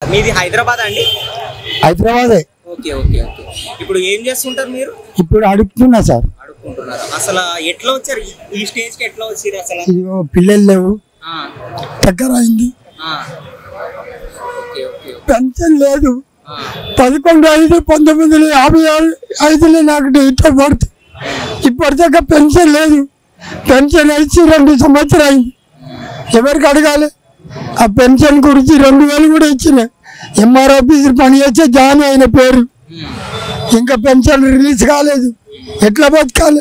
మీది హైదరాబాద్ అండి హైదరాబాదే ఓకే ఓకే ఓకే ఇప్పుడు ఏం చేస్తుంటారు మీరు ఇప్పుడు అడుగుతున్నా సార్ అడుక్కుంటున్నారు అసలు ఎట్లా వచ్చారు ఈ- ఈ స్టేజ్ కి ఎట్లా వచ్చారు అసలు ఇదిగో పిల్లలు లేవు ఆ, దగ్గర అయింది ఆ. Okay okay okay. పెన్షన్ లేదు ఆ, పదకొండు ఐదు పంతొమ్మిది వందల యాభై ఆరు ఐదులో నాకు డేట్ ఆఫ్ బర్త్ ఇప్పటిదాకా పెన్షన్ లేదు పెన్షన్ ఇచ్చి రెండు సంవత్సరాలు అయింది ఎవరికి అడగాలి ఆ పెన్షన్ గురించి రెండు వేలు కూడా ఇచ్చిన ఎంఆర్ ఆఫీస్ పని చేస్తే జాయిన్ అయిన పేరు ఉమ్. ఇంకా పెన్షన్ రిలీజ్ కాలేదు ఎట్లా బతకాలి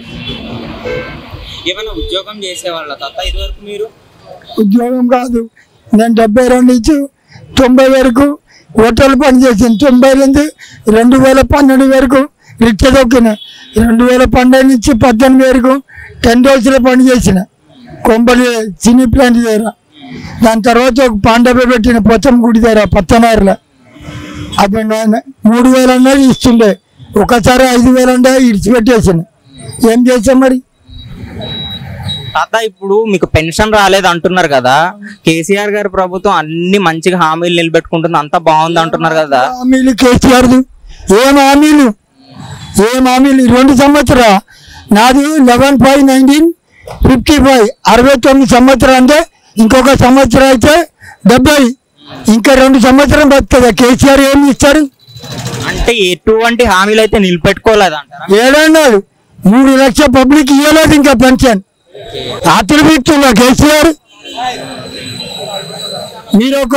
ఏమైనా ఉద్యోగం చేసేవాళ్ళ తాత ఇదివరకు మీరు ఉద్యోగం కాదు నేను డెబ్బై రెండు ఇచ్చి తొంభై వరకు హోటల్ పని చేసింది తొంభై నుంచి రెండు వేల పన్నెండు వరకు రిక్ష దొక్కిన రెండు వేల పన్నెండు నుంచి పద్దెనిమిది వరకు టెన్ రోజుల పని చేసిన కొంపలి చిన్ని ప్లాంట్ దగ్గర దాని తర్వాత ఒక పాండవ పెట్టిన పొచ్చం గుడి దగ్గర పచ్చనారులో అది నేను మూడు వేలు అన్నది ఇస్తుండే ఒకసారి ఐదు వేలు అంటే ఇడిచిపెట్టేసిన ఏం చేసాం మరి తాత ఇప్పుడు మీకు పెన్షన్ రాలేదు అంటున్నారు కదా కేసీఆర్ గారి ప్రభుత్వం అన్ని మంచిగా హామీలు నిలబెట్టుకుంటుంది అంతా బాగుంది అంటున్నారు కదా హామీలు కేసీఆర్ది ఏం హామీలు ఏం హామీలు ఈ రెండు సంవత్సరా నాది eleven five nineteen fifty five అరవై తొమ్మిది సంవత్సరం అంటే ఇంకొక సంవత్సరం అయితే డెబ్బై ఇంకా రెండు సంవత్సరం బతుందా కేసీఆర్ ఏమి ఇస్తాడు అంటే ఎటువంటి హామీలు అయితే నిలబెట్టుకోలేదు అంటారా ఏడన్నాడు మూడు లక్షల పబ్లిక్ ఇవ్వలేదు ఇంకా పెన్షన్ ఆతులు పీక్తుందా కేసీఆర్ మీరు ఒక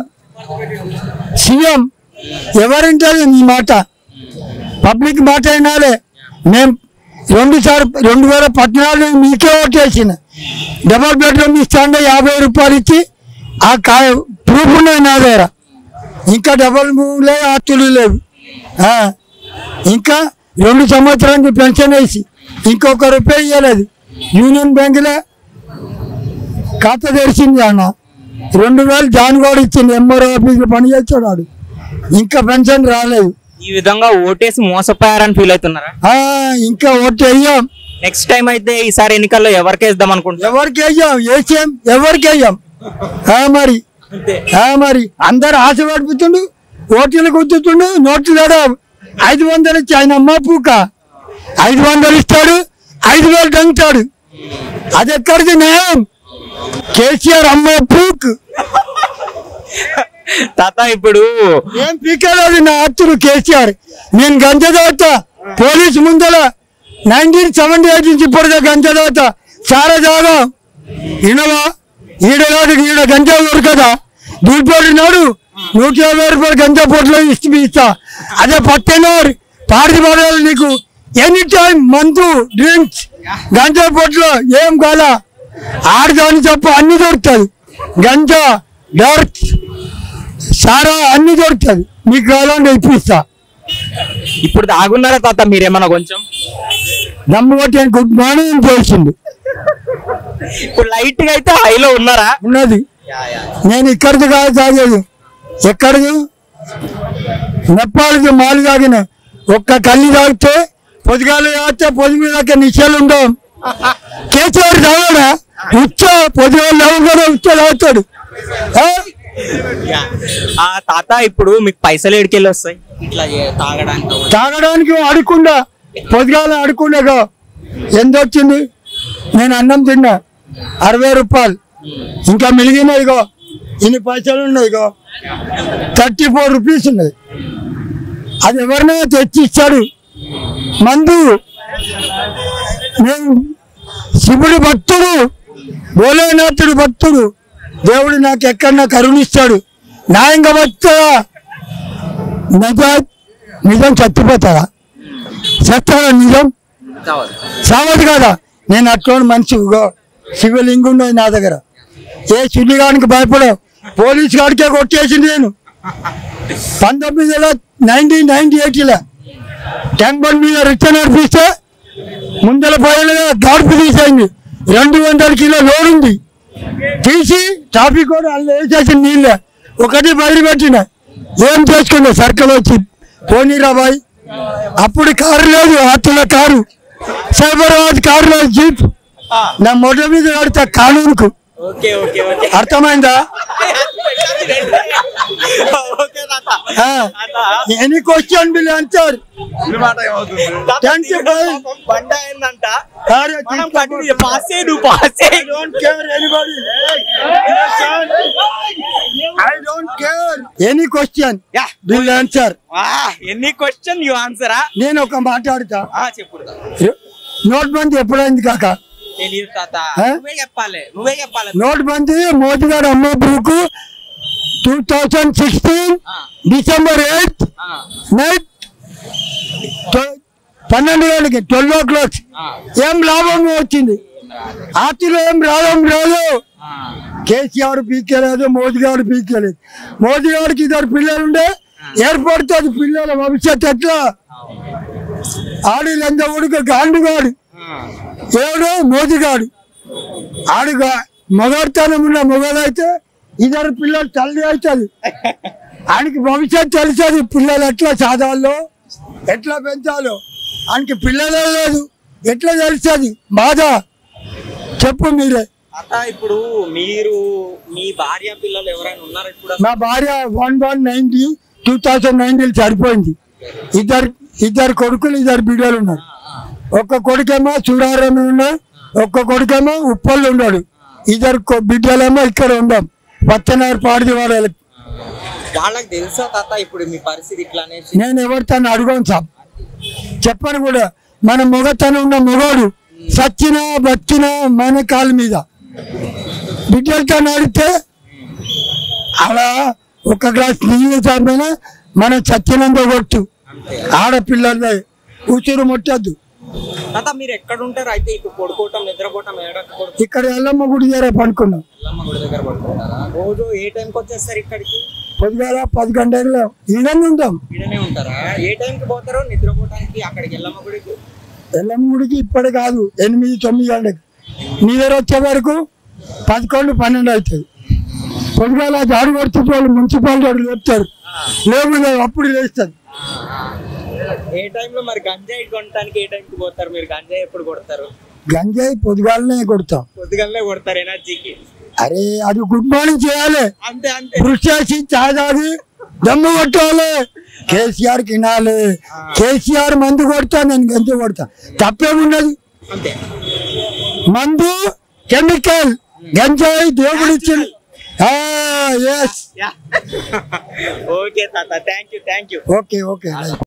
సీఎం ఎవరింటారు మీ మాట పబ్లిక్ మాట అయినాలే మేము రెండు సార్ రెండు వేల పద్నాలుగు మీకే ఓటేసిన డబల్ బెడ్రూమ్ ఇస్తాండే యాభై రూపాయలు ఇచ్చి ఆ కా ప్రూఫ్ ఉన్నాయి నా దగ్గర ఇంకా డబల్ లేవు ఆస్తులు లేవు ఆ, ఇంకా రెండు సంవత్సరానికి పెన్షన్ వేసి ఇంకొక రూపాయి ఇవ్వలేదు యూనియన్ బ్యాంకులో ఖాతా తెరిచింది అన్న రెండు వేలు జాన్ కూడా ఇచ్చింది ఎంఆర్ఓ ఆఫీస్లో పని చేస్తాడు వాడు ఇంకా పెన్షన్ రాలేదు ఈ విధంగా ఓటేసి మోసపోయారని ఫీల్ అవుతున్నారా ఆ, ఇంకా ఓటు వేయం నెక్స్ట్ టైం అయితే ఈసారి ఎన్నికల్లో ఎవరికి వేద్దాం అనుకుంటున్నారు ఎవరికి వేయం వేసాం ఎవరికి వేయం ఆ, మరి ఆ, మరి అందరు ఆశ పడిపోతుండు ఓట్లు గుర్తుండు నోట్లు లేడా ఐదు వందలు ఇచ్చి ఆయన అమ్మ పూక ఐదు వందలు ఇస్తాడు ఐదు వేలు దంగుతాడు అది ఎక్కడిది న్యాయం కేసీఆర్ అమ్మ పూక్ తాత ఇప్పుడు ఏం పీకలేదు నా అత్తుడు కేసీఆర్ నేను గంజ తాగుతా పోలీసు ముందర నైన్టీన్ సెవెంటీ ఎయిట్ నుంచి ఇప్పటిదా గంజ తాగుతా చాలా తాగా ఈనవా ఈడ కాదు ఈడ గంజా దొరకదా దూడిపోడు నాడు నూట యాభై రూపాయలు గంజా పొట్లో ఇచ్చి ఇస్తా అదే పట్టేనారు పాడి పడాలి నీకు ఎనీ టైం మందు డ్రింక్స్ గంజా పొట్లో ఏం కాల ఆడదాని తప్ప అన్ని దొరుకుతుంది గంజా డార్క్ సారా అన్ని దొరుకుతుంది మీకు కావాలంటే ఇప్పిస్తా ఇప్పుడు తాగున్నారా తాత మీరేమన్నా కొంచెం దమ్ము కొట్టి గుడ్ మార్నింగ్ చేసింది ఇప్పుడు లైట్ గా అయితే హైలో ఉన్నారా ఉన్నది నేను ఇక్కడిది కాదు తాగేది ఎక్కడిది నెప్పాలకి మాలు తాగిన ఒక్క కళ్ళు తాగితే పొదిగాలు తాగితే పొది మీద నిశ్చలు ఉండవు కేసీఆర్ తాగాడా ఉచ్చ పొదిగాలు తాగు కదా ఉచ్చ తాగుతాడు ఆ? ఆ తాత ఇప్పుడు మీకు పైసలు ఎడికెళ్ళి వస్తాయి ఇట్లా చే- తాగడానికి కూడా. తాగడానికి అడుకుండా పొద్దుగాల అడుకుండగా ఎంత వచ్చింది నేను అన్నం తిన్నా అరవై రూపాయలు ఇంకా మిలిగినాయి ఇగో ఇన్ని పైసలు ఉన్నాయి ఇగో థర్టీ ఫోర్ రూపీస్ ఉన్నాయి అది ఎవరినైనా తెచ్చి ఇచ్చాడు మందు నేను శివుడి భక్తుడు భోలేనాథుడు భక్తుడు దేవుడు నాకు ఎక్కడన్నా కరుణిస్తాడు న్యాయంగా బతుకుతాడా నిజం నిజం చచ్చిపోతాడా చస్తాడా నిజం సావదు కదా నేను అట్లోని మనిషి ఇగో శివలింగం ఉన్నది నా దగ్గర ఏ శివుగానికి భయపడవు పోలీస్ గాడికే కొట్టేసింది నేను పంతొమ్మిది వేల నైన్టీన్ నైన్టీ ఎయిటీలో ట్యాంక్ బండ్ మీద రిటర్న్ నడిపిస్తే ముందల పైన గాడుపు తీసేయండి రెండు వందల కిలో లోడ్ ఉంది తీసి ట్రాఫిక్ కూడా అల్ల వేసేసి నీళ్ళే ఒకటి బయలు పెట్టిన ఏం చేసుకున్నా సర్కిల్ వచ్చి పోనీరా బాయ్ అప్పుడు కారు లేదు ఆటోలో కారు సైబరాబాద్ కారులో జీప్ నా మొట్ట మీద కడతా కానూనుకు ఓకే ఓకే ఓకే అర్థమైందా ఓకే తాత ఎనీ క్వశ్చన్ విల్ ఆన్సర్ తాత, Thank you, bye. పాపం బండ అయిందంట మనం కంటిన్యూ పాస్ చేయి నువ్వు పాస్ చేయి don't care anybody. I don't care. Any question Yeah. will answer. ఎన్ని క్వశ్చన్ యు ఆన్సరా నేను ఒక మాట్లాడతా చెప్పు నోట్ బందీ ఎప్పుడైంది కాక తెలియదు తాత ఆ? నువ్వే చెప్పాలి నువ్వే చెప్పాలి నోట్ బందీ మోదీ గారు అమ్మ బుక్ టూ థౌజండ్ సిక్స్టీన్ ఆ, డిసెంబర్ ఎయిత్ ఆ, నైట్ పన్నెండు గంటలకి ట్వెల్వ్ ఓ క్లాక్ ఆ, ఏం లాభం వచ్చింది ఆర్టీలో ఏం లాభం రాదు ఆ. కేసీఆర్ పీకేలేదు మోదీ గారు పీకేలేదు మోదీ గారికి ఇద్దరు పిల్లలు ఉండే ఏర్పడుతుంది పిల్లల భవిష్యత్తు ఎట్లా ఆడి లంజ ఉడుక గాండుగాడు ఎవడు మోదీ గాడు ఆడుగా మొగడతనం ఉన్న మొగలైతే ఇద్దరు పిల్లలు తల్లి అవుతుంది ఆయనకి భవిష్యత్తు తెలుస్తుంది పిల్లలు ఎట్లా చదవాలో ఎట్లా పెంచాలో ఆయనకి పిల్లలే లేదు ఎట్లా తెలుస్తుంది బాధ చెప్పు మీరే తాత ఇప్పుడు మీరు మీ భార్య పిల్లలు ఎవరైనా ఉన్నారా ఇప్పుడు మా భార్య one one ninety two thousand nineteen చనిపోయింది ఇద్దరు ఇద్దరు కొడుకులు ఇద్దరు బిడ్డలు ఉన్నారు ఒక్క కొడుకేమో చూడారని ఉన్నాడు ఒక్క కొడుకేమో ఉప్పల్లో ఉన్నాడు ఇద్దరు కొ- బిడ్డలేమో ఇక్కడ ఉందాం పచ్చనారు పాడిది వాడాలి వాళ్ళకి తెలుసా తాత ఇప్పుడు మీ పరిస్థితి ఇట్లా అనేసి నేను ఎవరితో అడగను సాబ్ చెప్పను కూడా మన మొగతనం ఉన్న మొగోడు సచ్చినా బచ్చినా మన కాలు మీద బిడ్డలతో నడితే అలా ఒక గ్లాస్ నీళ్ళు తాగినా మనం చచ్చినంత కొట్టు అంతే ఆడపిల్లల ఉసురు ముట్టద్దు తాత మీరు ఎక్కడ ఉంటారు అయితే ఇక్కడ పడుకోవటం నిద్రపోవటం ఏడక పడుకో ఇక్కడ ఎల్లమ్మ గుడి దగ్గర పనుకున్నాం ఎల్లమ్మ గుడి దగ్గర పడుకుంటారా రోజు ఏ టైంకి వచ్చేస్తారు ఇక్కడికి పొద్దుగాల పది గంటల్లో ఈడనే ఉంటాం ఇడనే ఉంటారా ఏ టైంకి పోతారో నిద్రపోవటానికి అక్కడికి ఎల్లమ్మ గుడికి ఎల్లమ్మ గుడికి ఇప్పటి కాదు ఎనిమిది తొమ్మిది గంటలకు నీదర వచ్చే వరకు పదకొండు పన్నెండు అవుతుంది పొద్దుగాల జాడు కొడుతుంటే వాళ్ళు మున్సిపాలిటీ వాళ్ళు లేపుతారు లేకుండా అప్పుడు లేస్తుంది ఏ టైంలో మరి గంజాయి కొనడానికి ఏ టైంకి పోతారు మీరు గంజాయి ఎప్పుడు కొడతారు గంజాయి పొద్దుగాలనే కొడతాం పొద్దుగలనే కొడతారు ఎనర్జీకి అరే అది గుడ్ మార్నింగ్ చేయాలి అంతే అంతే కృషి చేసి చాయ్ తాగి దమ్ము కొట్టాలి కేసీఆర్ తినాలి కేసీఆర్ మందు కొడతా నేను గంజి కొడతా తప్పేమున్నది అంతే మందు కెమికల్ గంజాయి దేవుడు ఇచ్చింది ఎస్ ఓకే తాత thank you thank you okay okay